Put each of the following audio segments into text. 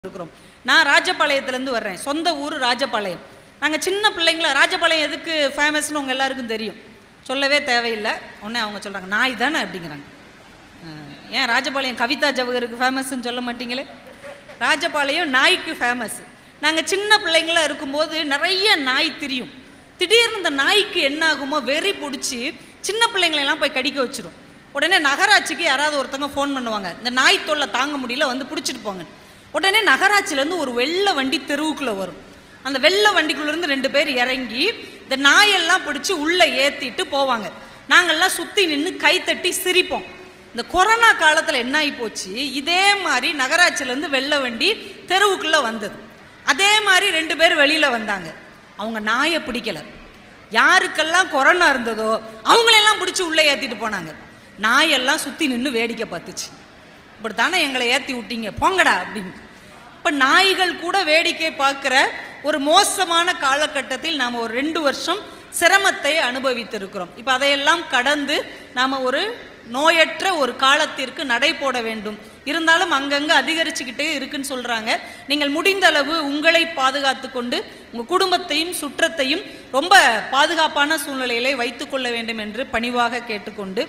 இருக்கிறோம் நான் ராஜபாளையத்துலேருந்து வர்றேன் சொந்த ஊர் ராஜபாளையம் நாங்கள் சின்ன பிள்ளைங்கள ராஜபாளையம் எதுக்கு ஃபேமஸ்னு உங்கள் எல்லாருக்கும் தெரியும் சொல்லவே தேவையில்லை உடனே அவங்க சொல்கிறாங்க நாய் தானே அப்படிங்கிறாங்க அஹ், ஏன் ராஜபாளையம் கவிதா ஜவஹருக்கு ஃபேமஸ்ன்னு சொல்ல மாட்டீங்களே ராஜபாளையம் நாய்க்கு ஃபேமஸ் நாங்கள் சின்ன பிள்ளைங்களா இருக்கும்போது நிறைய நாய் திரியும் திடீர்னு இந்த நாய்க்கு என்ன ஆகுமோ வெறி பிடிச்சி சின்ன பிள்ளைங்களெல்லாம் போய் கடிக்க வச்சிரும் உடனே நகராட்சிக்கு யாராவது ஒருத்தவங்க ஃபோன் பண்ணுவாங்க இந்த நாய் தொல்லை தாங்க முடியல வந்து பிடிச்சிட்டு போங்க உடனே நகராட்சியிலேருந்து ஒரு வெள்ளை வண்டி தெருவுக்குள்ளே வரும் அந்த வெள்ளை வண்டிக்குள்ளேருந்து ரெண்டு பேர் இறங்கி இந்த நாயெல்லாம் பிடிச்சி உள்ளே ஏற்றிட்டு போவாங்க நாங்கள்லாம் சுற்றி நின்று கைத்தட்டி சிரிப்போம் இந்த கொரோனா காலத்தில் என்ன ஆகி போச்சு இதே மாதிரி நகராட்சியிலேருந்து வெள்ளை வண்டி தெருவுக்குள்ளே வந்தது அதே மாதிரி ரெண்டு பேர் வெளியில் வந்தாங்க அவங்க நாயை பிடிக்கல யாருக்கெல்லாம் கொரோனா இருந்ததோ அவங்களெல்லாம் பிடிச்சி உள்ளே ஏற்றிட்டு போனாங்க நாயெல்லாம் சுற்றி நின்று வேடிக்கை பார்த்துச்சு இப்படித்தானே எங்களை ஏற்றி விட்டீங்க போங்கடா அப்படின்னு இப்போ நாய்கள் கூட வேடிக்கை பார்க்குற ஒரு மோசமான காலகட்டத்தில் நாம் ஒரு ரெண்டு வருஷம் சிரமத்தை அனுபவித்திருக்கிறோம் இப்போ அதையெல்லாம் கடந்து நாம் ஒரு நோயற்ற ஒரு காலத்திற்கு நடை போட வேண்டும் இருந்தாலும் அங்கங்கே அதிகரிச்சுக்கிட்டே இருக்குன்னு சொல்கிறாங்க நீங்கள் முடிந்த அளவு உங்களை பாதுகாத்து கொண்டு உங்கள் குடும்பத்தையும் சுற்றத்தையும் ரொம்ப பாதுகாப்பான சூழ்நிலையிலே வைத்துக்கொள்ள வேண்டும் என்று பணிவாக கேட்டுக்கொண்டு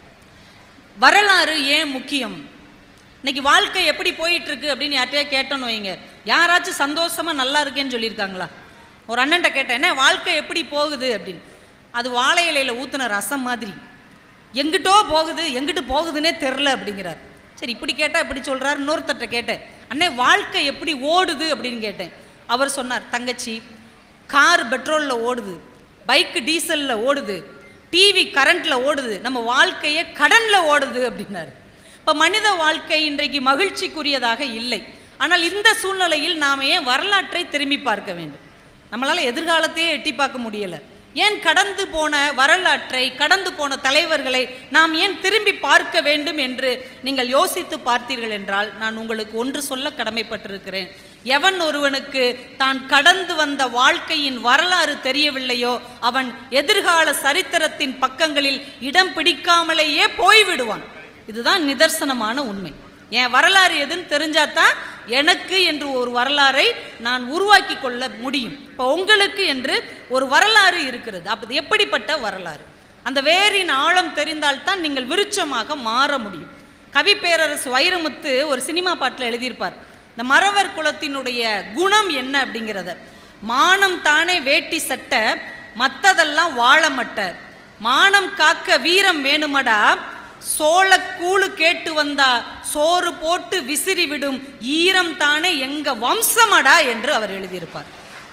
வரலாறு ஏன் முக்கியம் இன்னைக்கு வாழ்க்கை எப்படி போயிட்டு இருக்கு அப்படின்னு யார்கிட்டயே கேட்டோன்னு வைங்க யாராச்சும் சந்தோஷமா நல்லா இருக்கேன்னு சொல்லியிருக்காங்களா ஒரு அண்ணன்ட்ட கேட்டேன் என்ன வாழ்க்கை எப்படி போகுது அப்படின்னு அது வாழை இலையில ஊத்துன ரசம் மாதிரி எங்கிட்டோ போகுது எங்கிட்டு போகுதுன்னே தெரில அப்படிங்கிறார் சரி இப்படி கேட்டா இப்படி சொல்றாரு இன்னொருத்தர்ட்ட கேட்டேன் அண்ணே வாழ்க்கை எப்படி ஓடுது அப்படின்னு கேட்டேன் அவர் சொன்னார் தங்கச்சி கார் பெட்ரோல்ல ஓடுது பைக் டீசல்ல ஓடுது டிவி கரண்ட்ல ஓடுது நம்ம வாழ்க்கையே கடன்ல ஓடுது அப்படின்னாரு இப்ப மனித வாழ்க்கை இன்றைக்கு மகிழ்ச்சிக்குரியதாக இல்லை ஆனால் இந்த சூழ்நிலையில் நாம ஏன் வரலாற்றை திரும்பி பார்க்க வேண்டும் நம்மளால எதிர்காலத்தையே எட்டி பார்க்க முடியல ஏன் கடந்து போன வரலாற்றை கடந்து போன தலைவர்களை நாம் ஏன் திரும்பி பார்க்க வேண்டும் என்று நீங்கள் யோசித்து பார்த்தீர்கள் என்றால் நான் உங்களுக்கு ஒன்று சொல்ல கடமைப்பட்டிருக்கிறேன் எவன் ஒருவனுக்கு தான் கடந்து வந்த வாழ்க்கையின் வரலாறு தெரியவில்லையோ அவன் எதிர்கால சரித்திரத்தின் பக்கங்களில் இடம் பிடிக்காமலேயே போய்விடுவான் இதுதான் நிதர்சனமான உண்மை என் வரலாறு எதுன்னு தெரிஞ்சாதான் எனக்கு என்று ஒரு வரலாறை நான் உருவாக்கி கொள்ள முடியும் இப்போ உங்களுக்கு என்று ஒரு வரலாறு இருக்கிறது அப்போ எப்படிப்பட்ட வரலாறு அந்த வேரின் ஆழம் தெரிந்தால்தான் நீங்கள் விருட்சமாக மாற முடியும் கவி பேரரசு வைரமுத்து ஒரு சினிமா பாட்டில் எழுதியிருப்பார் இந்த மறவர் குலத்தினுடைய குணம் என்ன அப்படிங்கிறத மானம் தானே வேட்டி சட்டை மத்ததெல்லாம் வாழமட்ட மானம் காக்க வீரம் வேணுமடா சோள கூழு கேட்டு வந்தா சோறு போட்டு விசிறி விடும் ஈரம் தானே எங்க வம்சமடா என்று அவர் எழுதியிருப்பார்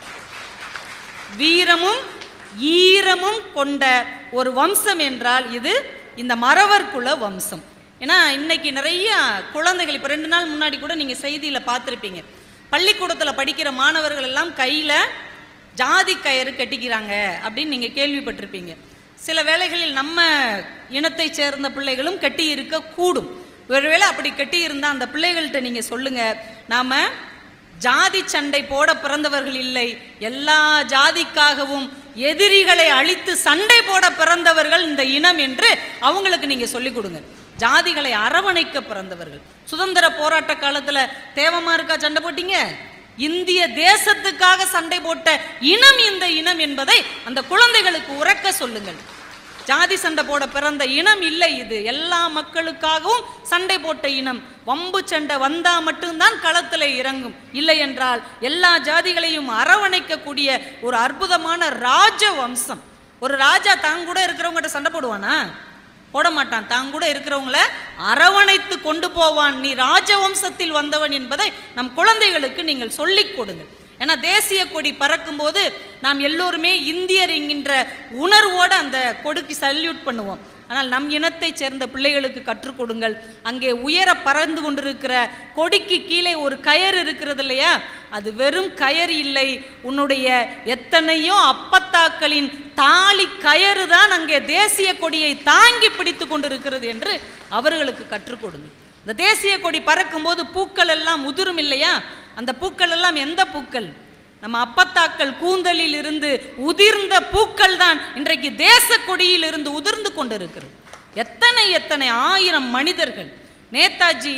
வீரமும் ஈரமும் கொண்ட ஒரு வம்சம் என்றால் இது இந்த மறவர் குல வம்சம் ஏன்னா இன்னைக்கு நிறைய குழந்தைகள் இப்போ ரெண்டு நாள் முன்னாடி கூட நீங்க செய்தியில பார்த்துருப்பீங்க பள்ளிக்கூடத்தில் படிக்கிற மாணவர்கள் எல்லாம் கையில ஜாதி கயிறு கட்டிக்கிறாங்க அப்படின்னு நீங்க கேள்விப்பட்டிருப்பீங்க சில வேளைகளில் நம்ம இனத்தைச் சேர்ந்த பிள்ளைகளும் கட்டி இருக்க கூடும் ஒருவேளை அப்படி கட்டி இருந்தா அந்த பிள்ளைகள்கிட்ட நீங்க சொல்லுங்க நாம ஜாதி சண்டை போட பிறந்தவர்கள் இல்லை எல்லா ஜாதிக்காகவும் எதிரிகளை அழித்து சண்டை போட பிறந்தவர்கள் இந்த இனம் என்று அவங்களுக்கு நீங்க சொல்லிக் கொடுங்க ஜாதிகளை அரவணைக்க பிறந்தவர்கள் சுதந்திர போராட்ட காலத்துல தேவமா இருக்கா சண்டை போட்டீங்க இந்திய தேசத்துக்காக சண்டை போட்ட இனம் இந்த இனம் என்பதை அந்த குழந்தைகளுக்கு உறக்க சொல்லுங்கள் ஜாதி சண்டை போட பிறந்த இனம் இல்லை இது எல்லா மக்களுக்காகவும் சண்டை போட்ட இனம் வம்பு சண்டை வந்தா மட்டும்தான் களத்துல இறங்கும் இல்லை என்றால் எல்லா ஜாதிகளையும் அரவணைக்கக்கூடிய ஒரு அற்புதமான ராஜ வம்சம் ஒரு ராஜா தான் கூட இருக்கிறவங்ககிட்ட சண்டை போடுவானா போட மாட்டான் தான் கூட இருக்கிறவங்கள அரவணைத்து கொண்டு போவான் நீ ராஜவம்சத்தில் வந்தவன் என்பதை நம் குழந்தைகளுக்கு நீங்கள் சொல்லிக் கொடுங்க ஏன்னா தேசிய கொடி பறக்கும் போது நாம் எல்லோருமே இந்தியர் என்கின்ற உணர்வோடு அந்த கொடிக்கு சல்யூட் பண்ணுவோம் ஆனால் நம் இனத்தைச் சேர்ந்த பிள்ளைகளுக்கு கற்றுக் கொடுங்கள் அங்கே உயர பறந்து கொண்டிருக்கிற கொடிக்கு கீழே ஒரு கயர் இருக்கிறது இல்லையா அது வெறும் கயர் இல்லை உன்னுடைய எத்தனையோ அப்பத்தாக்களின் தாலி கயறு தான் அங்கே தேசிய கொடியை தாங்கி பிடித்து கொண்டிருக்கிறது என்று அவர்களுக்கு கற்றுக் கொடுங்க இந்த தேசிய கொடி பறக்கும்போது பூக்கள் எல்லாம் உதிரும் இல்லையா அந்த பூக்கள் எல்லாம் எந்த பூக்கள் நம்ம அப்பத்தாக்கள் கூந்தலில் இருந்து உதிர்ந்த பூக்கள் தான் இன்றைக்கு தேச கொடியில் இருந்து உதிர்ந்து கொண்டிருக்கிறது எத்தனை எத்தனை ஆயிரம் மனிதர்கள் நேதாஜி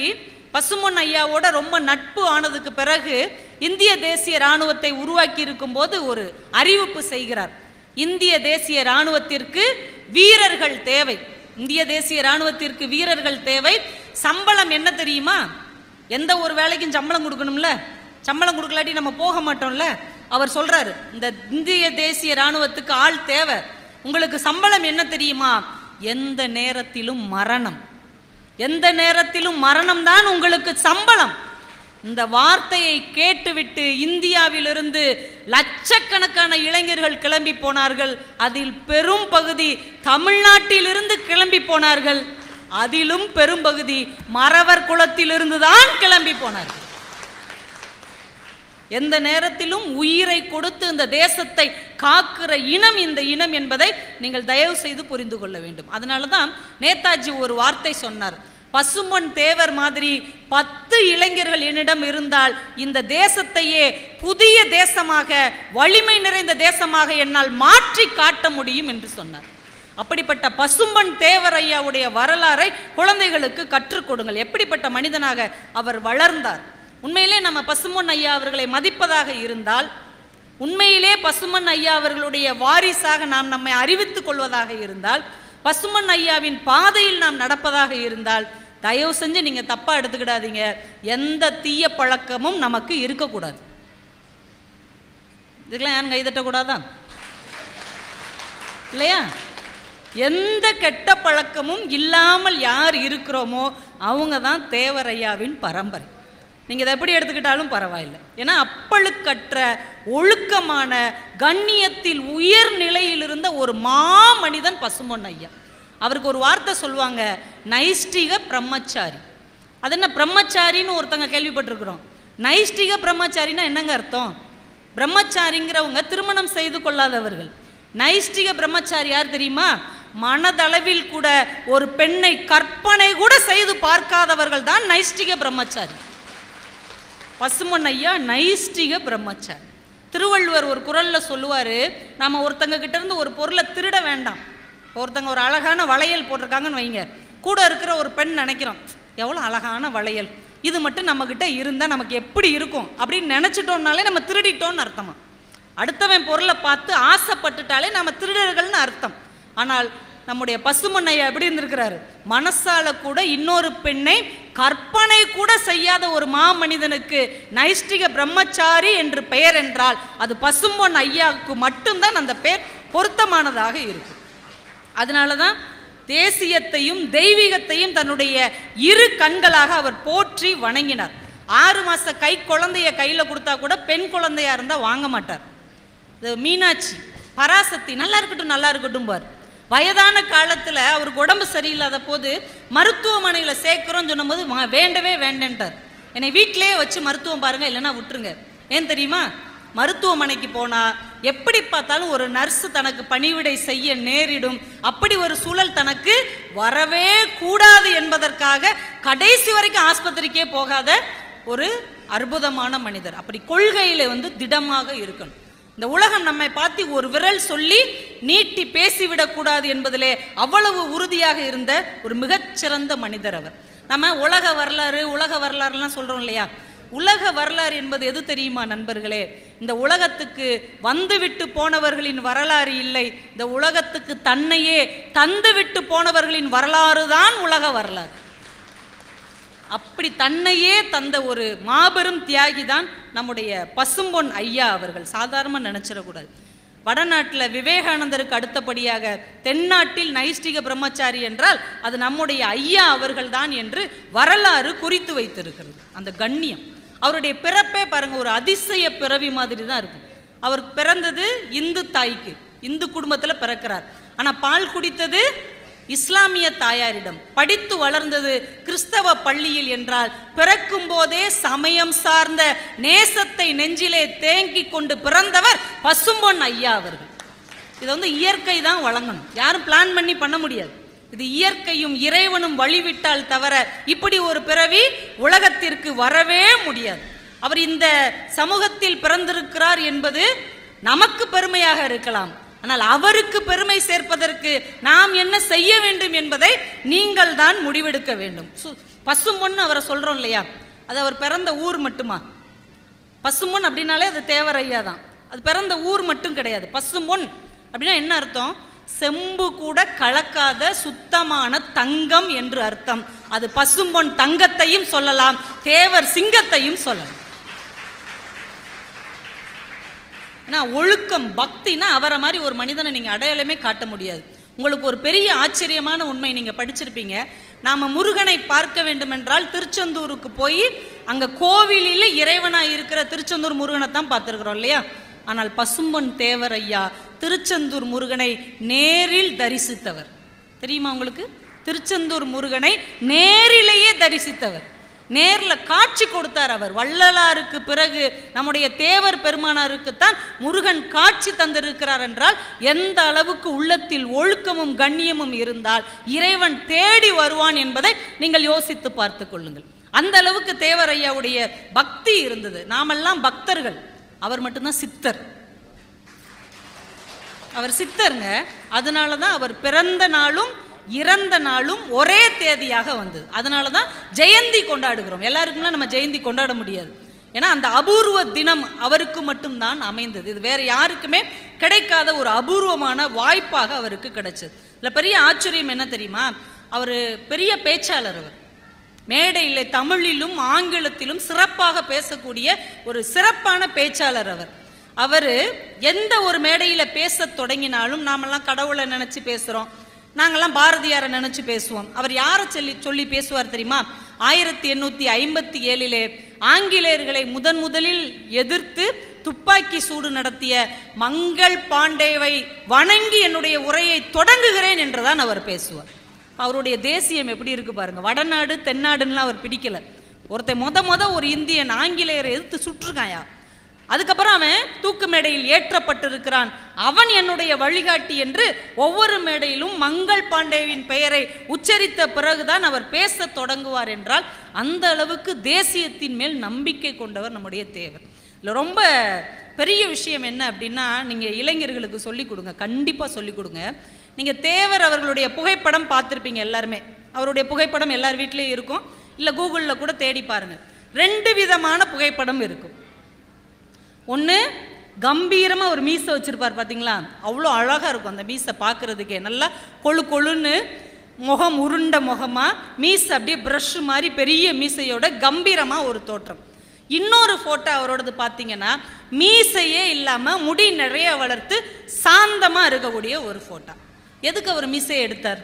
பசுமொன் ஐயாவோட ரொம்ப நட்பு ஆனதுக்கு பிறகு இந்திய தேசிய ராணுவத்தை உருவாக்கி இருக்கும்போது ஒரு அறிவிப்பு செய்கிறார் இந்திய தேசிய ராணுவத்திற்கு வீரர்கள் தேவை இந்திய தேசிய ராணுவத்திற்கு வீரர்கள் தேவை சம்பளம் என்ன தெரியுமா எந்த ஒரு வேலைக்கும் சம்பளம் கொடுக்கணும்ல சம்பளம் கொடுக்கலாட்டி நம்ம போக மாட்டோம்ல அவர் சொல்றாரு இந்த இந்திய தேசிய ராணுவத்துக்கு ஆள் தேவை உங்களுக்கு சம்பளம் என்ன தெரியுமா எந்த நேரத்திலும் மரணம் எந்த நேரத்திலும் மரணம் தான் உங்களுக்கு சம்பளம் இந்த வார்த்தையை கேட்டுவிட்டு இந்தியாவிலிருந்து லட்சக்கணக்கான இளைஞர்கள் கிளம்பி போனார்கள் அதில் பெரும் பகுதி தமிழ்நாட்டிலிருந்து கிளம்பி போனார்கள் அதிலும் பெரும் பகுதி மறவர் குலத்திலிருந்து தான் கிளம்பி போனார்கள் எந்த நேரத்திலும் உயிரை கொடுத்து இந்த தேசத்தை காக்கிற இனம் இந்த இனம் என்பதை நீங்கள் தயவு செய்து புரிந்து கொள்ள வேண்டும் அதனால தான் நேதாஜி ஒரு வார்த்தை சொன்னார் பசும்பொன் தேவர் மாதிரி பத்து இளைஞர்கள் என்னிடம் இருந்தால் இந்த தேசத்தையே புதிய தேசமாக வலிமை நிறைந்த தேசமாக என்னால் மாற்றி காட்ட முடியும் என்று சொன்னார் அப்படிப்பட்ட பசும்பன் தேவர் ஐயாவுடைய வரலாறை குழந்தைகளுக்கு கற்றுக் கொடுங்கள் எப்படிப்பட்ட மனிதனாக அவர் வளர்ந்தார் உண்மையிலே நம்ம பசும்பொன் ஐயா அவர்களை மதிப்பதாக இருந்தால் உண்மையிலே பசுமன் ஐயா அவர்களுடைய வாரிசாக நாம் நம்மை அறிவித்துக் கொள்வதாக இருந்தால் பசுமன் ஐயாவின் பாதையில் நாம் நடப்பதாக இருந்தால் தயவு செஞ்சு நீங்க தப்பா எடுத்துக்கிடாதீங்க எந்த தீய பழக்கமும் நமக்கு இருக்கக்கூடாது இதுக்கெல்லாம் யாரும் கைதட்டக்கூடாதா இல்லையா எந்த கெட்ட பழக்கமும் இல்லாமல் யார் இருக்கிறோமோ அவங்க தான் தேவரையாவின் பரம்பரை நீங்கள் இதை எப்படி எடுத்துக்கிட்டாலும் பரவாயில்லை ஏன்னா அப்பழுக்கற்ற ஒழுக்கமான கண்ணியத்தில் உயர் நிலையில் இருந்த ஒரு மாமனிதன் பசுமொன் ஐயா அவருக்கு ஒரு வார்த்தை சொல்லுவாங்க நைஷ்டிக பிரம்மச்சாரி அது என்ன பிரம்மச்சாரின்னு ஒருத்தங்க கேள்விப்பட்டிருக்கிறோம் நைஷ்டிக பிரம்மச்சாரின்னா என்னங்க அர்த்தம் பிரம்மச்சாரிங்கிறவங்க திருமணம் செய்து கொள்ளாதவர்கள் நைஷ்டிக பிரம்மச்சாரி யார் தெரியுமா மனதளவில் கூட ஒரு பெண்ணை கற்பனை கூட செய்து பார்க்காதவர்கள் தான் நைஷ்டிக பிரம்மச்சாரி பசுமன் ஐயா நைஷ்டிக பிரம்மச்சாரி திருவள்ளுவர் ஒரு குரல்ல சொல்லுவாரு நாம ஒருத்தங்க கிட்ட இருந்து ஒரு பொருளை திருட வேண்டாம் ஒருத்தங்க ஒரு அழகான வளையல் போட்டிருக்காங்கன்னு வைங்க கூட இருக்கிற ஒரு பெண் நினைக்கிறோம் எவ்வளோ அழகான வளையல் இது மட்டும் நம்மக்கிட்ட இருந்தால் நமக்கு எப்படி இருக்கும் அப்படின்னு நினச்சிட்டோம்னாலே நம்ம திருடிட்டோம்னு அர்த்தமா அடுத்தவன் பொருளை பார்த்து ஆசைப்பட்டுட்டாலே நம்ம திருடர்கள்னு அர்த்தம் ஆனால் நம்முடைய பசுமண்ணையா எப்படி இருந்திருக்கிறாரு மனசால கூட இன்னொரு பெண்ணை கற்பனை கூட செய்யாத ஒரு மாமனிதனுக்கு நைஷ்டிக பிரம்மச்சாரி என்று பெயர் என்றால் அது பசும்பொன் ஐயாவுக்கு மட்டும்தான் அந்த பெயர் பொருத்தமானதாக இருக்கும் அதனால தான் தேசியத்தையும் தெய்வீகத்தையும் தன்னுடைய இரு கண்களாக அவர் போற்றி வணங்கினார் ஆறு மாச கை குழந்தைய கையில கொடுத்தா கூட பெண் குழந்தையா இருந்தா வாங்க மாட்டார் இது மீனாட்சி பராசக்தி நல்லா இருக்கட்டும் நல்லா இருக்கட்டும் பார் வயதான காலத்துல அவருக்கு உடம்பு சரியில்லாத போது மருத்துவமனையில சேர்க்கிறோம்னு சொன்னபோது "வா- வேண்டவே வேண்டேன்ட்டார் என்னை வீட்டிலேயே வச்சு மருத்துவம் பாருங்க இல்லைன்னா விட்டுருங்க ஏன் தெரியுமா மருத்துவமனைக்கு போனா எப்படி பார்த்தாலும் ஒரு நர்ஸ் தனக்கு பணிவிடை செய்ய நேரிடும் அப்படி ஒரு சூழல் தனக்கு வரவே கூடாது என்பதற்காக கடைசி வரைக்கும் ஆஸ்பத்திரிக்கே போகாத ஒரு அற்புதமான மனிதர் அப்படி கொள்கையில வந்து திடமாக இருக்கணும் இந்த உலகம் நம்மை பார்த்து ஒரு விரல் சொல்லி நீட்டி பேசிவிடக் கூடாது என்பதிலே அவ்வளவு உறுதியாக இருந்த ஒரு மிகச்சிறந்த மனிதர் அவர் நம்ம உலக வரலாறு உலக வரலாறுலாம் சொல்றோம் இல்லையா உலக வரலாறு என்பது எது தெரியுமா நண்பர்களே இந்த உலகத்துக்கு வந்துவிட்டு போனவர்களின் வரலாறு இல்லை இந்த உலகத்துக்கு தன்னையே தந்துவிட்டு போனவர்களின் வரலாறு தான் உலக வரலாறு அப்படி தன்னையே தந்த ஒரு மாபெரும் தியாகி தான் நம்முடைய பசும்பொன் ஐயா அவர்கள் சாதாரணமாக நினைச்சிடக்கூடாது வடநாட்டில் விவேகானந்தருக்கு அடுத்தபடியாக தென்னாட்டில் நைஷ்டிக பிரம்மச்சாரி என்றால் அது நம்முடைய ஐயா அவர்கள் தான் என்று வரலாறு குறித்து வைத்திருக்கிறது அந்த கண்ணியம் அவருடைய பிறப்பே பாருங்க ஒரு அதிசய பிறவி மாதிரி தான் இருக்கும் அவர் பிறந்தது இந்து தாய்க்கு இந்து குடும்பத்தில் பிறக்கிறார் ஆனா பால் குடித்தது இஸ்லாமிய தாயாரிடம் படித்து வளர்ந்தது கிறிஸ்தவ பள்ளியில் என்றால் பிறக்கும் போதே சமயம் சார்ந்த நேசத்தை நெஞ்சிலே தேங்கி கொண்டு பிறந்தவர் பசும்பொன் ஐயா அவர்கள் இது வந்து இயற்கை தான் வழங்கணும் யாரும் பிளான் பண்ணி பண்ண முடியாது இது இயற்கையும் இறைவனும் வழிவிட்டால் தவிர இப்படி ஒரு பிறவி உலகத்திற்கு வரவே முடியாது அவர் இந்த சமூகத்தில் பிறந்திருக்கிறார் என்பது நமக்கு பெருமையாக இருக்கலாம் ஆனால் அவருக்கு பெருமை சேர்ப்பதற்கு நாம் என்ன செய்ய வேண்டும் என்பதை நீங்கள் தான் முடிவெடுக்க வேண்டும் சு- பசும்பொன்னு அவரை சொல்றோம் இல்லையா அது அவர் பிறந்த ஊர் மட்டுமா பசும்பொன் அப்படின்னாலே அது தேவரையா தான் அது பிறந்த ஊர் மட்டும் கிடையாது பசும்பொன் அப்படின்னா என்ன அர்த்தம் செம்பு கூட கலக்காத சுத்தமான தங்கம் என்று அர்த்தம் அது பசும்பொன் தங்கத்தையும் சொல்லலாம் தேவர் சிங்கத்தையும் சொல்லலாம் ஏன்னா ஒழுக்கம் பக்தினா அவரை மாதிரி ஒரு மனிதனை நீங்க அடையாளமே காட்ட முடியாது உங்களுக்கு ஒரு பெரிய ஆச்சரியமான உண்மை நீங்க படிச்சிருப்பீங்க நாம முருகனை பார்க்க வேண்டும் என்றால் திருச்செந்தூருக்கு போய் அங்க கோவிலில் இறைவனா இருக்கிற திருச்செந்தூர் முருகனை தான் பார்த்துருக்குறோம் இல்லையா ஆனால் பசும்பொன் தேவர் ஐயா திருச்செந்தூர் முருகனை நேரில் தரிசித்தவர் தெரியுமா உங்களுக்கு திருச்செந்தூர் முருகனை நேரிலேயே தரிசித்தவர் நேர்ல காட்சி கொடுத்தார் அவர் வள்ளலாருக்கு பிறகு நம்முடைய தேவர் பெருமானாருக்குத்தான் முருகன் காட்சி தந்திருக்கிறார் என்றால் எந்த அளவுக்கு உள்ளத்தில் ஒழுக்கமும் கண்ணியமும் இருந்தால் இறைவன் தேடி வருவான் என்பதை நீங்கள் யோசித்து பார்த்து கொள்ளுங்கள் அந்த அளவுக்கு தேவர் ஐயாவுடைய பக்தி இருந்தது நாமெல்லாம் பக்தர்கள் அவர் மட்டும்தான் சித்தர் அவர் சித்தருங்க அதனால தான் அவர் பிறந்த நாளும் இறந்த நாளும் ஒரே தேதியாக வந்தது அதனால தான் ஜெயந்தி கொண்டாடுகிறோம் எல்லாருக்குமே நம்ம ஜெயந்தி கொண்டாட முடியாது ஏன்னா அந்த அபூர்வ தினம் அவருக்கு மட்டும்தான் அமைந்தது இது வேற யாருக்குமே கிடைக்காத ஒரு அபூர்வமான வாய்ப்பாக அவருக்கு கிடைச்சது இதுல பெரிய ஆச்சரியம் என்ன தெரியுமா அவர் பெரிய பேச்சாளர் அவர் மேடையிலே தமிழிலும் ஆங்கிலத்திலும் சிறப்பாக பேசக்கூடிய ஒரு சிறப்பான பேச்சாளர் அவர் அவர் எந்த ஒரு மேடையில பேசத் தொடங்கினாலும் நாமெல்லாம் கடவுளை நினைச்சு பேசுறோம் நாங்கெல்லாம் பாரதியாரை நினைச்சு பேசுவோம் அவர் யாரை சொல்லி சொல்லி பேசுவார் தெரியுமா ஆயிரத்தி எண்ணூத்தி ஐம்பத்தி ஏழிலே ஆங்கிலேயர்களை முதன் முதலில் எதிர்த்து துப்பாக்கி சூடு நடத்திய மங்கள் பாண்டேவை வணங்கி என்னுடைய உரையை தொடங்குகிறேன் என்றுதான் அவர் பேசுவார் அவருடைய தேசியம் எப்படி இருக்கு பாருங்க வடநாடு தென்னாடுன்னுலாம் அவர் பிடிக்கல ஒருத்தன் முத முத ஒரு இந்தியன் ஆங்கிலேயரை எதிர்த்து சுட்டிருக்காயா அதுக்கப்புறம் அவன் தூக்கு மேடையில் ஏற்றப்பட்டிருக்கிறான் அவன் என்னுடைய வழிகாட்டி என்று ஒவ்வொரு மேடையிலும் மங்கள் பாண்டேவின் பெயரை உச்சரித்த பிறகுதான் அவர் பேசத் தொடங்குவார் என்றால் அந்த அளவுக்கு தேசியத்தின் மேல் நம்பிக்கை கொண்டவர் நம்முடைய தேவர் இதுல ரொம்ப பெரிய விஷயம் என்ன அப்படின்னா நீங்க இளைஞர்களுக்கு சொல்லிக் கொடுங்க கண்டிப்பா சொல்லிக் கொடுங்க நீங்க தேவர் அவர்களுடைய புகைப்படம் பார்த்திருப்பீங்க எல்லாருமே அவருடைய புகைப்படம் எல்லார் வீட்லயும் இருக்கும் இல்ல கூகுள்ல கூட தேடி பாருங்க ரெண்டு விதமான புகைப்படம் இருக்கும் ஒன்று கம்பீரமாக ஒரு மீசை வச்சிருப்பார் பார்த்தீங்களா அவ்வளோ அழகாக இருக்கும் அந்த மீசை பார்க்கறதுக்கே நல்லா கொழு கொழுன்னு முகம் உருண்ட முகமாக மீசை அப்படியே ப்ரஷ் மாதிரி பெரிய மீசையோட கம்பீரமாக ஒரு தோற்றம் இன்னொரு ஃபோட்டோ அவரோடது பார்த்தீங்கன்னா மீசையே இல்லாமல் முடி நிறைய வளர்த்து சாந்தமாக இருக்கக்கூடிய ஒரு ஃபோட்டோ எதுக்கு அவர் மீசையை எடுத்தார்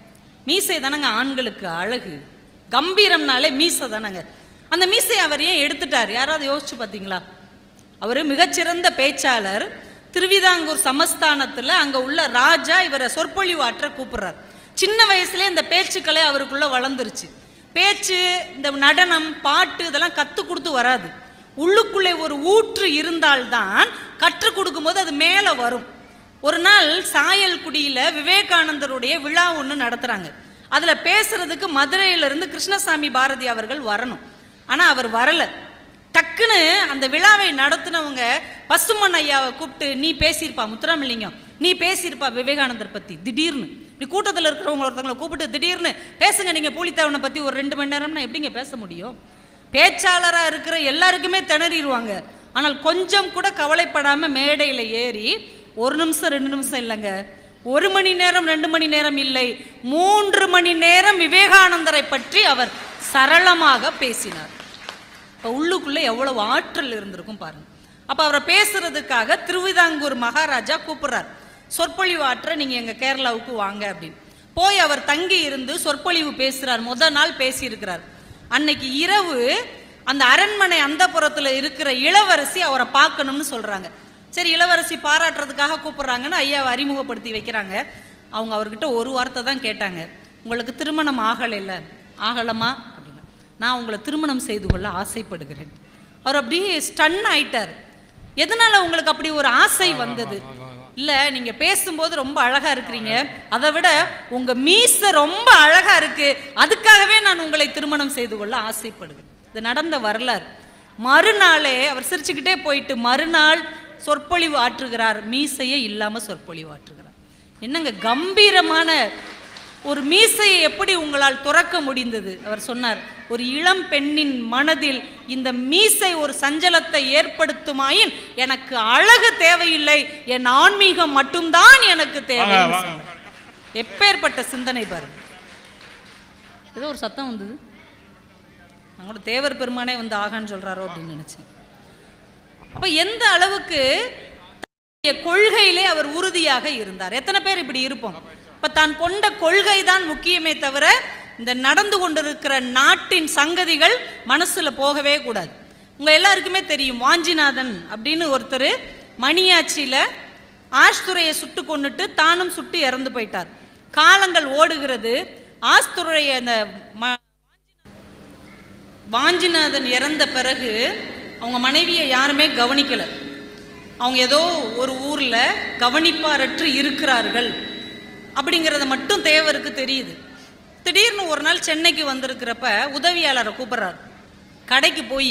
மீசை தானங்க ஆண்களுக்கு அழகு கம்பீரம்னாலே மீசை தானங்க அந்த மீசை அவர் ஏன் எடுத்துட்டார் யாராவது யோசிச்சு பார்த்தீங்களா அவர் மிகச்சிறந்த பேச்சாளர் திருவிதாங்கூர் சமஸ்தானத்துல அங்க உள்ள ராஜா இவரை சொற்பொழிவாற்ற கூப்பிடுறார் சின்ன வயசுல இந்த பேச்சுக்களே அவருக்குள்ள வளர்ந்துருச்சு பேச்சு இந்த நடனம் பாட்டு இதெல்லாம் கத்து கொடுத்து வராது உள்ளுக்குள்ளே ஒரு ஊற்று இருந்தால்தான் கற்றுக் கொடுக்கும்போது அது மேல வரும் ஒரு நாள் சாயல்குடியில விவேகானந்தருடைய விழா ஒன்று நடத்துறாங்க அதுல பேசுறதுக்கு மதுரையில இருந்து கிருஷ்ணசாமி பாரதி அவர்கள் வரணும் ஆனா அவர் வரல டக்குன்னு அந்த விழாவை நடத்தினவங்க பசுமன் ஐயாவை கூப்பிட்டு நீ பேசியிருப்பா முத்துராமலிங்கம் நீ பேசியிருப்பா விவேகானந்தர் பத்தி திடீர்னு இப்படி கூட்டத்தில் இருக்கிறவங்க ஒருத்தவங்களை கூப்பிட்டு திடீர்னு பேசுங்க நீங்க பூலித்தேவனை பத்தி ஒரு ரெண்டு மணி நேரம்னா எப்படிங்க பேச முடியும் பேச்சாளரா இருக்கிற எல்லாருக்குமே திணறிடுவாங்க ஆனால் கொஞ்சம் கூட கவலைப்படாம மேடையில ஏறி ஒரு நிமிஷம் ரெண்டு நிமிஷம் இல்லைங்க ஒரு மணி நேரம் ரெண்டு மணி நேரம் இல்லை மூன்று மணி நேரம் விவேகானந்தரை பற்றி அவர் சரளமாக பேசினார் இப்போ உள்ளுக்குள்ள எவ்வளவு ஆற்றல் இருந்திருக்கும் பாருங்க அப்ப அவரை பேசுறதுக்காக திருவிதாங்கூர் மகாராஜா கூப்பிடுறார் சொற்பொழிவு ஆற்ற நீங்க எங்க கேரளாவுக்கு வாங்க அப்படின்னு போய் அவர் தங்கி இருந்து சொற்பொழிவு பேசுறார் முத நாள் பேசியிருக்கிறார் அன்னைக்கு இரவு அந்த அரண்மனை அந்த இருக்கிற இளவரசி அவரை பார்க்கணும்னு சொல்றாங்க சரி இளவரசி பாராட்டுறதுக்காக கூப்பிடுறாங்கன்னு ஐயாவை அறிமுகப்படுத்தி வைக்கிறாங்க அவங்க அவர்கிட்ட ஒரு வார்த்தை தான் கேட்டாங்க உங்களுக்கு திருமணம் ஆகலைல்ல ஆகலமா அப்படின்னா நான் உங்களை திருமணம் செய்து கொள்ள ஆசைப்படுகிறேன் அவர் அப்படியே ஸ்டன் ஆயிட்டார் எதனால உங்களுக்கு அப்படி ஒரு ஆசை வந்தது இல்ல நீங்க பேசும்போது ரொம்ப அழகா இருக்கிறீங்க அதை விட உங்க மீச ரொம்ப அழகா இருக்கு அதுக்காகவே நான் உங்களை திருமணம் செய்து கொள்ள ஆசைப்படுகிறேன் இது நடந்த வரலாறு மறுநாளே அவர் சிரிச்சுக்கிட்டே போயிட்டு மறுநாள் சொற்பொழிவு ஆற்றுகிறார் மீசையே இல்லாம சொற்பொழிவு ஆற்றுகிறார் என்னங்க கம்பீரமான ஒரு மீசையை எப்படி உங்களால் துறக்க முடிந்தது அவர் சொன்னார் ஒரு இளம் பெண்ணின் மனதில் இந்த மீசை ஒரு சஞ்சலத்தை ஏற்படுத்துமாயின் எனக்கு அழகு தேவையில்லை என் ஆன்மீகம் மட்டும்தான் எனக்கு தேவை வாங்க, வாங்க. எப்பேற்பட்ட சிந்தனை பாருங்க ஏதோ ஒரு சத்தம் வந்தது நான் கூட தேவர் பெருமானே வந்து ஆகான்னு சொல்றாரோ அப்படின்னு நினைச்சேன் அப்ப எந்த அளவுக்கு தன்னுடைய கொள்கையிலே அவர் உறுதியாக இருந்தார் எத்தனை பேர் இப்படி இருப்போம் இப்ப தான் கொண்ட கொள்கை தான் முக்கியமே தவிர இந்த நடந்து கொண்டிருக்கிற நாட்டின் சங்கதிகள் மனசுல போகவே கூடாது உங்க எல்லாருக்குமே தெரியும் வாஞ்சிநாதன் அப்படின்னு ஒருத்தர் மணியாச்சியில ஆஷ்துரையை சுட்டு கொன்னுட்டு தானும் சுட்டு இறந்து போயிட்டார் காலங்கள் ஓடுகிறது ஆஸ்துரைய அந்த ம- வாஞ்சிநாதன் இறந்த பிறகு அவங்க மனைவியை யாருமே கவனிக்கல அவங்க ஏதோ ஒரு ஊர்ல கவனிப்பாரற்று இருக்கிறார்கள் அப்படிங்கிறத மட்டும் தேவருக்கு தெரியுது திடீர்னு ஒரு நாள் சென்னைக்கு வந்திருக்கிறப்ப உதவியாளரை கூப்பிடுறாரு கடைக்கு போய்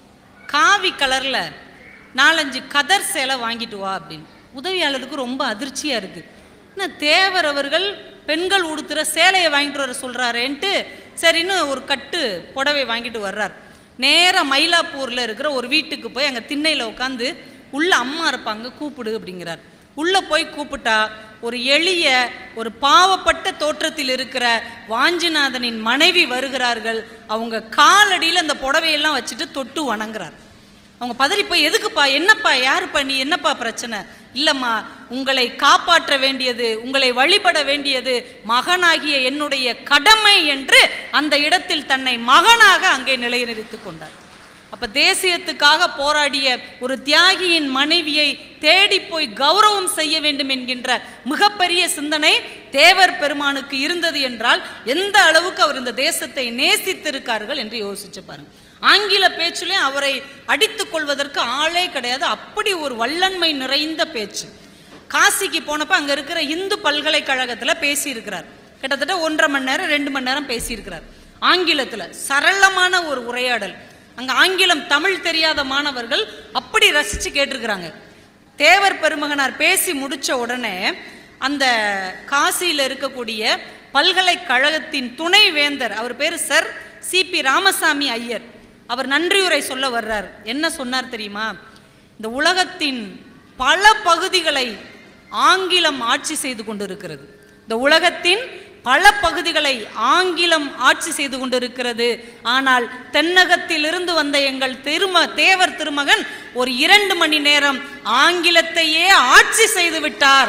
காவி கலர்ல நாலஞ்சு கதர் சேலை வாங்கிட்டு வா அப்படின்னு உதவியாளருக்கு ரொம்ப அதிர்ச்சியா இருக்கு என்ன தேவர் அவர்கள் பெண்கள் உடுத்துற சேலையை வாங்கிட்டு வர சொல்றாரேன்ட்டு சரின்னு ஒரு கட்டு புடவை வாங்கிட்டு வர்றார் நேரா மயிலாப்பூர்ல இருக்கிற ஒரு வீட்டுக்கு போய் அங்க திண்ணையில உட்காந்து உள்ள அம்மா இருப்பாங்க கூப்பிடு அப்படிங்கிறார் உள்ள போய் கூப்பிட்டா ஒரு எளிய ஒரு பாவப்பட்ட தோற்றத்தில் இருக்கிற வாஞ்சிநாதனின் மனைவி வருகிறார்கள் அவங்க காலடியில் அந்த புடவையெல்லாம் வச்சுட்டு தொட்டு வணங்குறார் அவங்க பதறி போய் எதுக்குப்பா என்னப்பா யாருப்பா நீ என்னப்பா பிரச்சனை இல்லம்மா உங்களை காப்பாற்ற வேண்டியது உங்களை வழிபட வேண்டியது மகனாகிய என்னுடைய கடமை என்று அந்த இடத்தில் தன்னை மகனாக அங்கே நிலைநிறுத்திக் கொண்டார் அப்ப தேசியத்துக்காக போராடிய ஒரு தியாகியின் மனைவியை தேடி போய் கௌரவம் செய்ய வேண்டும் என்கின்ற மிகப்பெரிய சிந்தனை தேவர் பெருமானுக்கு இருந்தது என்றால் எந்த அளவுக்கு அவர் இந்த தேசத்தை நேசித்திருக்கார்கள் என்று யோசிச்சு பாருங்க ஆங்கில பேச்சிலே அவரை அடித்துக் கொள்வதற்கு ஆளே கிடையாது அப்படி ஒரு வல்லன்மை நிறைந்த பேச்சு காசிக்கு போனப்ப அங்க இருக்கிற இந்து பல்கலைக்கழகத்துல பேசியிருக்கிறார் கிட்டத்தட்ட ஒன்றரை மணி நேரம் ரெண்டு மணி நேரம் பேசியிருக்கிறார் ஆங்கிலத்துல சரளமான ஒரு உரையாடல் அங்க ஆங்கிலம் தமிழ் தெரியாத மாணவர்கள் அப்படி ரசிச்சு கேட்டிருக்கிறாங்க தேவர் பெருமகனார் பேசி முடிச்ச உடனே அந்த காசியில இருக்கக்கூடிய பல்கலைக்கழகத்தின் துணை வேந்தர் அவர் பேரு சர் சிபி ராமசாமி ஐயர் அவர் நன்றியுரை சொல்ல வர்றார் என்ன சொன்னார் தெரியுமா இந்த உலகத்தின் பல பகுதிகளை ஆங்கிலம் ஆட்சி செய்து கொண்டிருக்கிறது இந்த உலகத்தின் பல பகுதிகளை ஆங்கிலம் ஆட்சி செய்து கொண்டிருக்கிறது ஆனால் தென்னகத்திலிருந்து வந்த எங்கள் திரும தேவர் திருமகன் ஒரு இரண்டு மணி நேரம் ஆங்கிலத்தையே ஆட்சி செய்து விட்டார்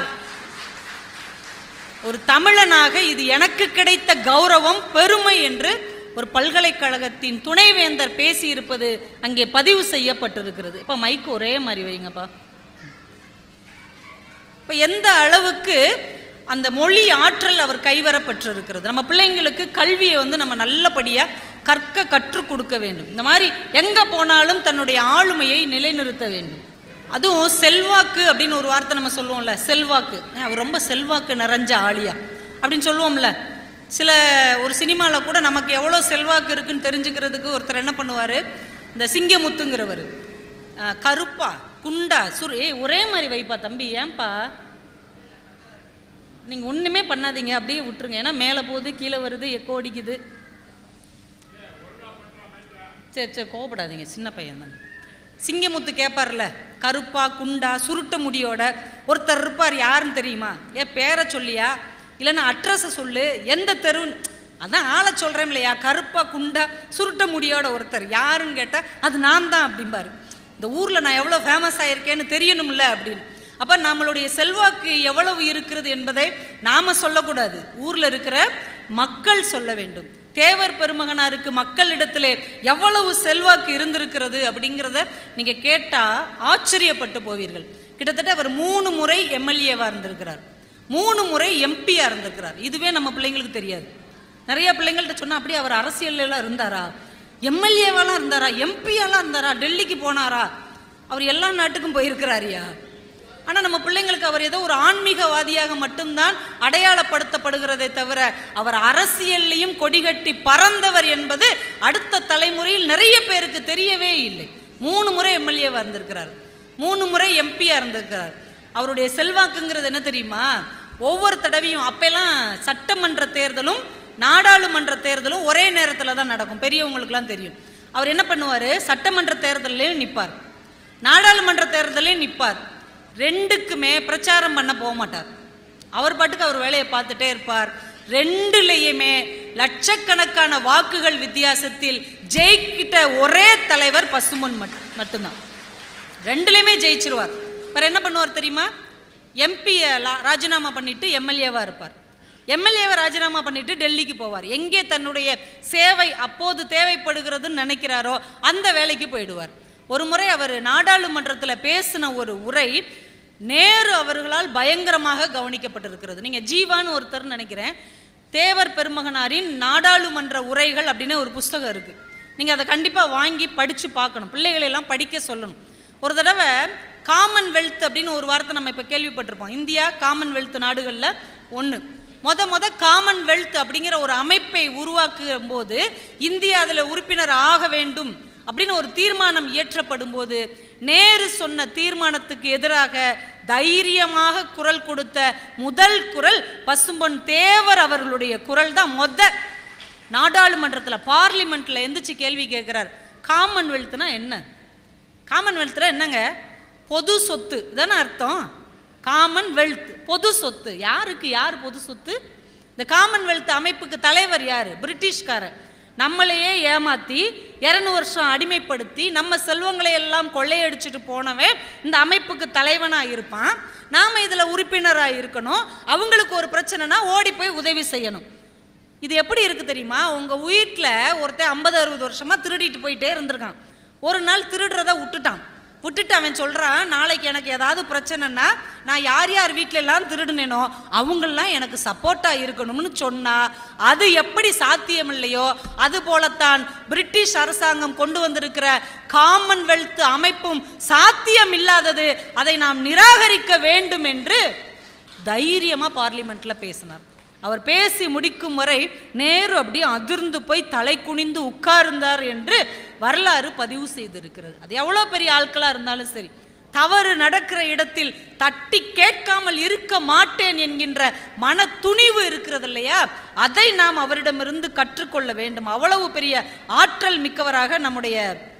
ஒரு தமிழனாக இது எனக்கு கிடைத்த கௌரவம் பெருமை என்று ஒரு பல்கலைக்கழகத்தின் துணைவேந்தர் பேசியிருப்பது அங்கே பதிவு செய்யப்பட்டிருக்கிறது இப்ப மைக் ஒரே மாதிரி வைங்கப்பா இப்ப எந்த அளவுக்கு அந்த மொழி ஆற்றல் அவர் கைவரப்பட்டிருக்கிறது நம்ம பிள்ளைங்களுக்கு கல்வியை வந்து நம்ம நல்லபடியா கற்க கற்றுக் கொடுக்க வேண்டும் இந்த மாதிரி எங்க போனாலும் தன்னுடைய ஆளுமையை நிலைநிறுத்த வேண்டும் அதுவும் செல்வாக்கு அப்படின்னு ஒரு வார்த்தை நம்ம சொல்லுவோம்ல செல்வாக்கு ஏன் அவர் ரொம்ப செல்வாக்கு நிறைஞ்ச ஆளியா அப்படின்னு சொல்லுவோம்ல சில ஒரு சினிமாவில் கூட நமக்கு எவ்வளோ செல்வாக்கு இருக்குன்னு தெரிஞ்சுக்கிறதுக்கு ஒருத்தர் என்ன பண்ணுவார் இந்த சிங்கமுத்துங்கிறவர் அஹ், கருப்பா குண்டா சுரு ஏய் ஒரே மாதிரி வைப்பா தம்பி ஏன்பா நீங்கள் ஒன்றுமே பண்ணாதீங்க அப்படியே விட்டுருங்க ஏன்னா மேலே போகுது கீழே வருது எக்கோ அடிக்குது சரி சரி கோவப்படாதீங்க சின்ன பையன் தான் சிங்கமுத்து கேட்பார்ல கருப்பா குண்டா சுருட்ட முடியோட ஒருத்தர் இருப்பார் யாருன்னு தெரியுமா ஏன் பேரை சொல்லியா இல்லைன்னா அட்ரஸை சொல்லு எந்த தெரு அதான் ஆளை சொல்கிறேன் இல்லையா கருப்பா குண்டா சுருட்ட முடியோட ஒருத்தர் யாருன்னு கேட்டால் அது நான் தான் அப்படிம்பாரு இந்த ஊரில் நான் எவ்வளோ ஃபேமஸ் ஆயிருக்கேன்னு தெரியணும்ல அப்படின்னு அப்போ நம்மளுடைய செல்வாக்கு எவ்வளவு இருக்கிறது என்பதை நாம சொல்லக்கூடாது ஊர்ல இருக்கிற மக்கள் சொல்ல வேண்டும் தேவர் பெருமகனாருக்கு மக்களிடத்திலே எவ்வளவு செல்வாக்கு இருந்திருக்கிறது அப்படிங்கிறத நீங்க கேட்டா ஆச்சரியப்பட்டு போவீர்கள் கிட்டத்தட்ட அவர் மூணு முறை எம்எல்ஏவா இருந்திருக்கிறார் மூணு முறை எம்பியா இருந்திருக்கிறார் இதுவே நம்ம பிள்ளைங்களுக்கு தெரியாது நிறைய பிள்ளைங்கள்ட்ட சொன்னா அப்படியே அவர் அரசியல்ல எல்லாம் இருந்தாரா எம்எல்ஏவாலாம் இருந்தாரா எம்பியாலாம் இருந்தாரா டெல்லிக்கு போனாரா அவர் எல்லா நாட்டுக்கும் போயிருக்கிறாரியா ஆனா நம்ம பிள்ளைங்களுக்கு அவர் ஏதோ ஒரு ஆன்மீகவாதியாக மட்டும்தான் அடையாளப்படுத்தப்படுகிறதே தவிர அவர் அரசியல்லையும் கொடிகட்டி பறந்தவர் என்பது அடுத்த தலைமுறையில் நிறைய பேருக்கு தெரியவே இல்லை மூணு முறை எம்எல்ஏவா இருந்திருக்கிறார் மூணு முறை எம்பியா இருந்திருக்கிறார் அவருடைய செல்வாக்குங்கிறது என்ன தெரியுமா ஒவ்வொரு தடவையும் அப்பெல்லாம் சட்டமன்ற தேர்தலும் நாடாளுமன்ற தேர்தலும் ஒரே நேரத்தில் தான் நடக்கும் பெரியவங்களுக்குலாம் தெரியும் அவர் என்ன பண்ணுவார் சட்டமன்ற தேர்தலையும் நிற்பார் நாடாளுமன்ற தேர்தலையும் நிற்பார் ரெண்டுக்குமே பிரச்சாரம் பண்ண போக மாட்டார் அவர் பாட்டுக்கு அவர் வேலையை பார்த்துட்டே இருப்பார் ரெண்டுலேயுமே லட்சக்கணக்கான வாக்குகள் வித்தியாசத்தில் ஜெயிக்கிட்ட ஒரே தலைவர் பசுமன் மட்- மட்டும்தான் ரெண்டுலையுமே ஜெயிச்சிருவார் வேற என்ன பண்ணுவார் தெரியுமா எம்பி ராஜினாமா பண்ணிட்டு எம்எல்ஏவா இருப்பார் எம்எல்ஏவை ராஜினாமா பண்ணிட்டு டெல்லிக்கு போவார் எங்கே தன்னுடைய சேவை அப்போது தேவைப்படுகிறதுன்னு நினைக்கிறாரோ அந்த வேலைக்கு போயிடுவார் ஒரு முறை அவர் நாடாளுமன்றத்தில் பேசின ஒரு உரை நேரு அவர்களால் பயங்கரமாக கவனிக்கப்பட்டிருக்கிறது நீங்க ஜீவான்னு ஒருத்தர் நினைக்கிறேன் தேவர் பெருமகனாரின் நாடாளுமன்ற உரைகள் அப்படின்னு ஒரு புஸ்தகம் இருக்கு நீங்க அதை கண்டிப்பா வாங்கி படிச்சு பார்க்கணும் பிள்ளைகளை எல்லாம் படிக்க சொல்லணும் ஒரு தடவை காமன்வெல்த் அப்படின்னு ஒரு வார்த்தை நம்ம இப்ப கேள்விப்பட்டிருப்போம் இந்தியா காமன்வெல்த் நாடுகள்ல ஒண்ணு முத முத காமன்வெல்த் அப்படிங்கிற ஒரு அமைப்பை உருவாக்கும் போது இந்தியா அதுல உறுப்பினர் ஆக வேண்டும் அப்படின்னு ஒரு தீர்மானம் இயற்றப்படும் போது நேரு சொன்ன தீர்மானத்துக்கு எதிராக தைரியமாக குரல் கொடுத்த முதல் குரல் பசும்பொன் தேவர் அவர்களுடைய குரல் தான் மொத நாடாளுமன்றத்தில் பார்லிமெண்ட்ல எந்திரிச்சு கேள்வி கேட்கிறார் காமன்வெல்த்னா என்ன காமன்வெல்த்தில் என்னங்க பொது சொத்து இதானே அர்த்தம் காமன்வெல்த் பொது சொத்து யாருக்கு யார் பொது சொத்து இந்த காமன்வெல்த் அமைப்புக்கு தலைவர் யாரு பிரிட்டிஷ்காரர் நம்மளையே ஏமாத்தி இரநூறு வருஷம் அடிமைப்படுத்தி நம்ம செல்வங்களை எல்லாம் கொள்ளையடிச்சிட்டு போனவன் இந்த அமைப்புக்கு தலைவனா இருப்பான் நாம இதுல உறுப்பினரா இருக்கணும் அவங்களுக்கு ஒரு பிரச்சனைனா ஓடி போய் உதவி செய்யணும் இது எப்படி இருக்கு தெரியுமா உங்க வீட்டில் ஒருத்தன் ஐம்பது அறுபது வருஷமா திருடிட்டு போயிட்டே இருந்திருக்கான் ஒரு நாள் திருடுறத விட்டுட்டான் விட்டுட்டு அவன் சொல்றான் நாளைக்கு எனக்கு ஏதாவது பிரச்சனைன்னா நான் யார் யார் வீட்ல எல்லாம் திருடுனேனோ அவங்கெல்லாம் எனக்கு சப்போர்ட்டா இருக்கணும்னு சொன்னா அது எப்படி சாத்தியம் இல்லையோ அது போலத்தான் பிரிட்டிஷ் அரசாங்கம் கொண்டு வந்திருக்கிற காமன்வெல்த் அமைப்பும் சாத்தியம் இல்லாதது அதை நாம் நிராகரிக்க வேண்டும் என்று தைரியமா பார்லிமெண்ட்ல பேசினார் அவர் பேசி முடிக்கும் வரை நேரு அப்படி அதிர்ந்து போய் தலை குனிந்து உட்கார்ந்தார் என்று வரலாறு பதிவு செய்திருக்கிறது அது எவ்வளவு பெரிய ஆட்களா இருந்தாலும் சரி தவறு நடக்கிற இடத்தில் தட்டி கேட்காமல் இருக்க மாட்டேன் என்கின்ற மன துணிவு இருக்கிறது இல்லையா அதை நாம் அவரிடமிருந்து கற்றுக்கொள்ள வேண்டும் அவ்வளவு பெரிய ஆற்றல் மிக்கவராக நம்முடைய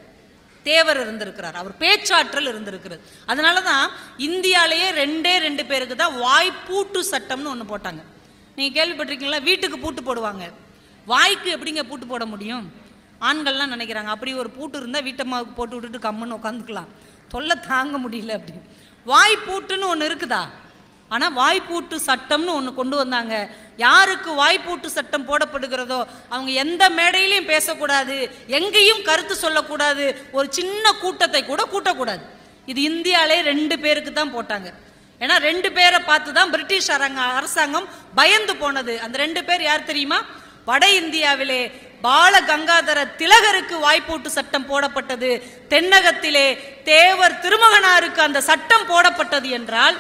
தேவர் இருந்திருக்கிறார் அவர் பேச்சாற்றல் இருந்திருக்கிறது அதனால தான் இந்தியாலேயே ரெண்டே ரெண்டு பேருக்கு தான் வாய்ப்பூட்டு சட்டம்னு ஒன்று போட்டாங்க நீங்கள் கேள்விப்பட்டிருக்கீங்களா வீட்டுக்கு பூட்டு போடுவாங்க வாய்க்கு எப்படிங்க பூட்டு போட முடியும் ஆண்கள்லாம் நினைக்கிறாங்க அப்படி ஒரு பூட்டு இருந்தால் வீட்டம்மாவுக்கு போட்டு விட்டுட்டு கம்முன்னு உட்காந்துக்கலாம் தொல்லை தாங்க முடியல அப்படி வாய் பூட்டுன்னு ஒன்று இருக்குதா ஆனால் வாய்ப்பூட்டு சட்டம்னு ஒன்று கொண்டு வந்தாங்க யாருக்கு வாய்ப்பூட்டு சட்டம் போடப்படுகிறதோ அவங்க எந்த மேடையிலையும் பேசக்கூடாது எங்கேயும் கருத்து சொல்லக்கூடாது ஒரு சின்ன கூட்டத்தை கூட கூட்டக்கூடாது இது இந்தியாலே ரெண்டு பேருக்கு தான் போட்டாங்க ஏன்னா ரெண்டு பேரை பார்த்து தான் பிரிட்டிஷ் அரங்க அரசாங்கம் பயந்து போனது அந்த ரெண்டு பேர் யார் தெரியுமா வட இந்தியாவிலே பால கங்காதர திலகருக்கு வாய்ப்பூட்டு சட்டம் போடப்பட்டது தென்னகத்திலே தேவர் திருமகனாருக்கு அந்த சட்டம் போடப்பட்டது என்றால்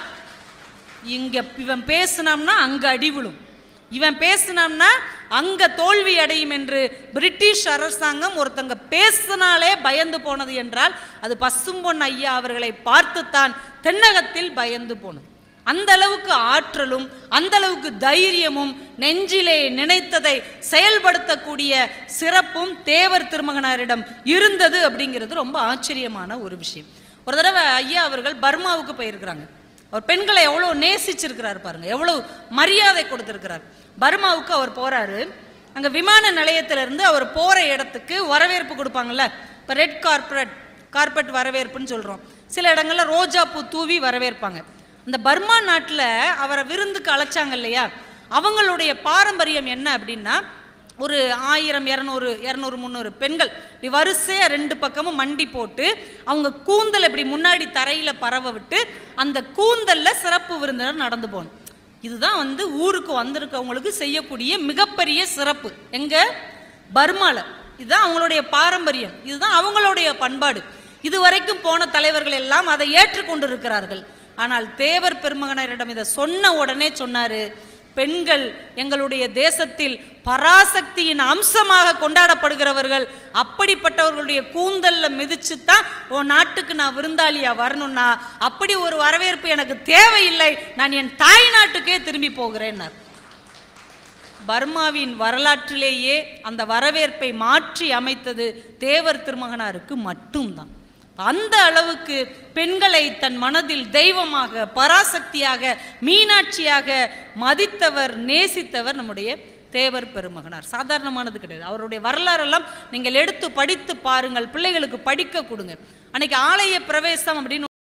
இங்க இவன் பேசினோம்னா அங்க அடி விழும் இவன் பேசினோம்னா அங்க தோல்வி அடையும் என்று பிரிட்டிஷ் அரசாங்கம் ஒருத்தங்க பேசினாலே பயந்து போனது என்றால் அது பசும்பொன் ஐயா அவர்களை பார்த்துத்தான் தென்னகத்தில் பயந்து போனது அந்த அளவுக்கு ஆற்றலும் அந்த அளவுக்கு தைரியமும் நெஞ்சிலே நினைத்ததை செயல்படுத்தக்கூடிய சிறப்பும் தேவர் திருமகனாரிடம் இருந்தது அப்படிங்கிறது ரொம்ப ஆச்சரியமான ஒரு விஷயம் ஒரு தடவை ஐயா அவர்கள் பர்மாவுக்கு போயிருக்கிறாங்க அவர் பெண்களை எவ்வளோ நேசிச்சிருக்கிறார் பாருங்க எவ்வளவு மரியாதை கொடுத்திருக்கிறார் பர்மாவுக்கு அவர் போறாரு அங்க விமான நிலையத்துல இருந்து அவர் போற இடத்துக்கு வரவேற்பு கொடுப்பாங்கல்ல இப்போ ரெட் கார்பரேட் கார்பெட் வரவேற்புன்னு சொல்றோம் சில இடங்கள்ல ரோஜா பூ தூவி வரவேற்பாங்க இந்த பர்மா நாட்டுல அவரை விருந்துக்கு அழைச்சாங்க இல்லையா அவங்களுடைய பாரம்பரியம் என்ன அப்படின்னா ஒரு ஆயிரம் இரநூறு இரநூறு முந்நூறு பெண்கள் இப்படி வரிசையா ரெண்டு பக்கமும் மண்டி போட்டு அவங்க கூந்தல் இப்படி முன்னாடி தரையில பரவ விட்டு அந்த கூந்தல்ல சிறப்பு விருந்தினர் நடந்து போகணும் இதுதான் வந்து ஊருக்கு வந்திருக்கவங்களுக்கு செய்யக்கூடிய மிகப்பெரிய சிறப்பு எங்க பர்மால இதுதான் அவங்களுடைய பாரம்பரியம் இதுதான் அவங்களுடைய பண்பாடு இதுவரைக்கும் போன தலைவர்கள் எல்லாம் அதை ஏற்றுக்கொண்டிருக்கிறார்கள் ஆனால் தேவர் பெருமகனரிடம் இதை சொன்ன உடனே சொன்னாரு பெண்கள் எங்களுடைய தேசத்தில் பராசக்தியின் அம்சமாக கொண்டாடப்படுகிறவர்கள் அப்படிப்பட்டவர்களுடைய கூந்தல்ல மிதிச்சு தான் உன் நாட்டுக்கு நான் விருந்தாளியா வரணும்னா அப்படி ஒரு வரவேற்பு எனக்கு தேவையில்லை நான் என் தாய் நாட்டுக்கே திரும்பி போகிறேன்னார் பர்மாவின் வரலாற்றிலேயே அந்த வரவேற்பை மாற்றி அமைத்தது தேவர் திருமகனாருக்கு மட்டும்தான் அந்த அளவுக்கு பெண்களை தன் மனதில் தெய்வமாக பராசக்தியாக மீனாட்சியாக மதித்தவர் நேசித்தவர் நம்முடைய தேவர் பெருமகனார் சாதாரணமானது கிடையாது அவருடைய வரலாறெல்லாம் நீங்கள் எடுத்து படித்து பாருங்கள் பிள்ளைகளுக்கு படிக்க கொடுங்க அன்னைக்கு ஆலய பிரவேசம் அப்படின்னு